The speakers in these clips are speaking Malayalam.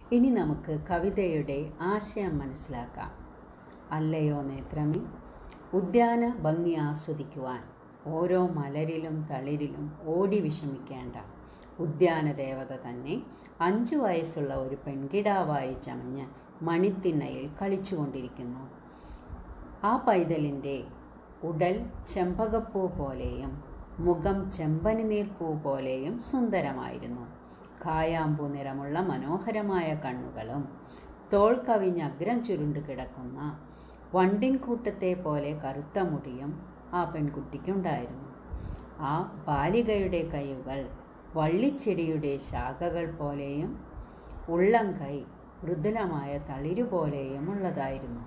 ഇനി നമുക്ക് കവിതയുടെ ആശയം മനസ്സിലാക്കാം അല്ലയോ നേത്രമേ ഉദ്യാന ഭംഗി ആസ്വദിക്കുവാൻ ഓരോ മലരിലും തളിരിലും ഓടി വിഷമിക്കേണ്ട ഉദ്യാന ദേവത തന്നെ അഞ്ചു വയസ്സുള്ള ഒരു പെൺകിടാവായി ചമഞ്ഞ് മണിത്തിണ്ണയിൽ കളിച്ചുകൊണ്ടിരിക്കുന്നു ആ പൈതലിൻ്റെ ഉടൽ ചെമ്പകപ്പൂ പോലെയും മുഖം ചെമ്പനിനീർപ്പൂ പോലെയും സുന്ദരമായിരുന്നു കായാമ്പൂ നിറമുള്ള മനോഹരമായ കണ്ണുകളും തോൾ കവിഞ്ഞ് അഗ്രം ചുരുണ്ട് കിടക്കുന്ന വണ്ടിൻ കൂട്ടത്തെ പോലെ കറുത്ത മുടിയും ആ പെൺകുട്ടിക്കുണ്ടായിരുന്നു ആ ബാലികയുടെ കൈകൾ വള്ളിച്ചെടിയുടെ ശാഖകൾ പോലെയും ഉള്ളം കൈ മൃദുലമായ തളിരു പോലെയും ഉള്ളതായിരുന്നു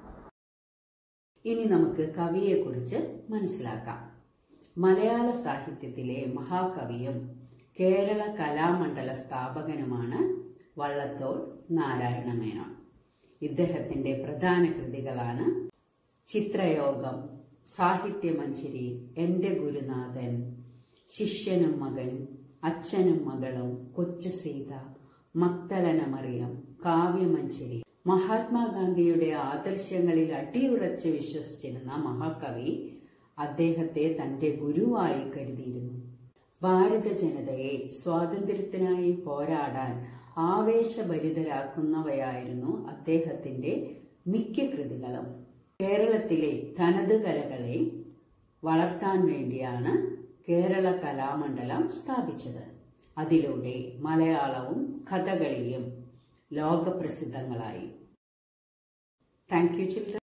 ഇനി നമുക്ക് കവിയെക്കുറിച്ച് മനസ്സിലാക്കാം മലയാള സാഹിത്യത്തിലെ മഹാകവിയും കേരള കലാമണ്ഡല സ്ഥാപകനുമാണ് വള്ളത്തോൾ നാരായണ മേനോൻ ഇദ്ദേഹത്തിന്റെ പ്രധാന കൃതികളാണ് ചിത്രയോഗം സാഹിത്യമഞ്ജരി എൻ്റെ ഗുരുനാഥൻ ശിഷ്യനും മകനും അച്ഛനും മകളും കൊച്ചു സീത മക്തലന മറിയം കാവ്യമഞ്ജരി മഹാത്മാഗാന്ധിയുടെ ആദർശങ്ങളിൽ അടിയുറച്ച് വിശ്വസിച്ചിരുന്ന മഹാകവി അദ്ദേഹത്തെ തന്റെ ഗുരുവായി കരുതിയിരുന്നു ഭാരത ജനതയെ സ്വാതന്ത്ര്യത്തിനായി പോരാടാൻ ആവേശഭരിതരാക്കുന്നവയായിരുന്നു അദ്ദേഹത്തിന്റെ മിക്ക കൃതികളും കേരളത്തിലെ തനത് കലകളെ വളർത്താൻ വേണ്ടിയാണ് കേരള കലാമണ്ഡലം സ്ഥാപിച്ചത് അതിലൂടെ മലയാളവും കഥകളിയും ലോകപ്രസിദ്ധങ്ങളായി താങ്ക് യു ചിൽഡ്രൻ